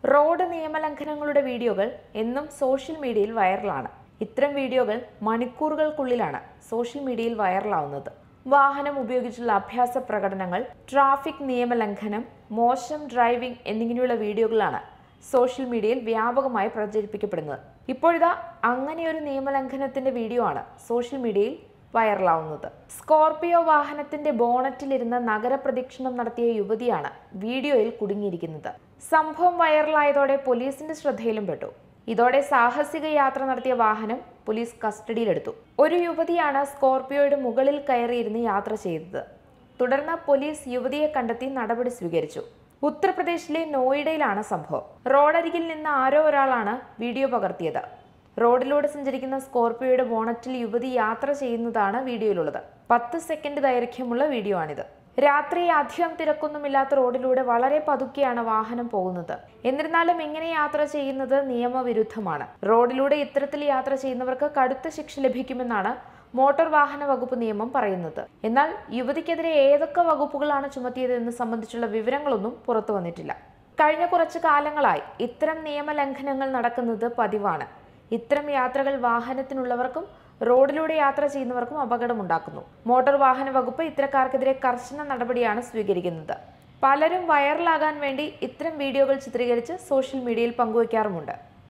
road നിയമലംഘനങ്ങളുടെ വീഡിയോകൾ എന്നും social മീഡിയയിൽ വൈറലാണ് ഇത്തരം വീഡിയോകൾ മണിക്കൂറുകൾക്കുള്ളിലാണ് സോഷ്യൽ മീഡിയയിൽ വൈറലാവുന്നത് വാഹനം ഉപയോഗിച്ചുള്ള അഭ്യാസ പ്രകടനങ്ങൾ ട്രാഫിക് നിയമലംഘനം മോശം ഡ്രൈവിംഗ് എന്നിങ്ങനെയുള്ള വീഡിയോകളാണ് സോഷ്യൽ മീഡിയയിൽ വ്യാപകമായി പ്രചരിപ്പിക്കപ്പെടുന്നത് ഇപ്പോഴിതാ അങ്ങനെയൊരു നിയമലംഘനത്തിന്റെ വീഡിയോ ആണ് സോഷ്യൽ മീഡിയയിൽ വൈറലാവുന്നത് സ്കോർപിയോ വാഹനത്തിന്റെ ബോണറ്റിലിരുന്ന് നഗരപ്രദക്ഷിണം നടത്തിയ യുവതിയാണ് വീഡിയോയിൽ കുടുങ്ങിയിരിക്കുന്നത് സംഭവം വൈറലായതോടെ പോലീസിന്റെ ശ്രദ്ധയിലും പെട്ടു ഇതോടെ സാഹസിക യാത്ര നടത്തിയ വാഹനം പോലീസ് കസ്റ്റഡിയിലെടുത്തു ഒരു യുവതിയാണ് സ്കോർപിയോയുടെ മുകളിൽ കയറിയിരുന്ന് യാത്ര ചെയ്തത് തുടർന്ന് പോലീസ് യുവതിയെ കണ്ടെത്തി നടപടി സ്വീകരിച്ചു ഉത്തർപ്രദേശിലെ നോയിഡയിലാണ് സംഭവം റോഡരികിൽ നിന്ന് ആരോ ഒരാളാണ് വീഡിയോ പകർത്തിയത് റോഡിലൂടെ സഞ്ചരിക്കുന്ന സ്കോർപിയോയുടെ ബോണറ്റിൽ യുവതി യാത്ര ചെയ്യുന്നതാണ് വീഡിയോയിലുള്ളത് പത്ത് സെക്കൻഡ് ദൈർഘ്യമുള്ള വീഡിയോ ആണിത് രാത്രി അധികം തിരക്കൊന്നുമില്ലാത്ത റോഡിലൂടെ വളരെ പതുക്കെയാണ് വാഹനം പോകുന്നത് എന്നിരുന്നാലും ഇങ്ങനെ യാത്ര ചെയ്യുന്നത് നിയമവിരുദ്ധമാണ് റോഡിലൂടെ ഇത്തരത്തിൽ യാത്ര ചെയ്യുന്നവർക്ക് കടുത്ത ശിക്ഷ ലഭിക്കുമെന്നാണ് മോട്ടോർ വാഹന വകുപ്പ് നിയമം പറയുന്നത് എന്നാൽ യുവതിക്കെതിരെ ഏതൊക്കെ വകുപ്പുകളാണ് ചുമത്തിയതെന്ന് സംബന്ധിച്ചുള്ള വിവരങ്ങളൊന്നും പുറത്തു വന്നിട്ടില്ല കഴിഞ്ഞ കുറച്ചു കാലങ്ങളായി ഇത്തരം നിയമലംഘനങ്ങൾ നടക്കുന്നത് പതിവാണ് ഇത്തരം യാത്രകൾ വാഹനത്തിനുള്ളവർക്കും റോഡിലൂടെ യാത്ര ചെയ്യുന്നവർക്കും അപകടമുണ്ടാക്കുന്നു മോട്ടോർ വാഹന വകുപ്പ് ഇത്തരക്കാർക്കെതിരെ കർശന നടപടിയാണ് സ്വീകരിക്കുന്നത് പലരും വൈറലാകാൻ വേണ്ടി ഇത്തരം വീഡിയോകൾ ചിത്രീകരിച്ച് സോഷ്യൽ മീഡിയയിൽ പങ്കുവയ്ക്കാറുമുണ്ട്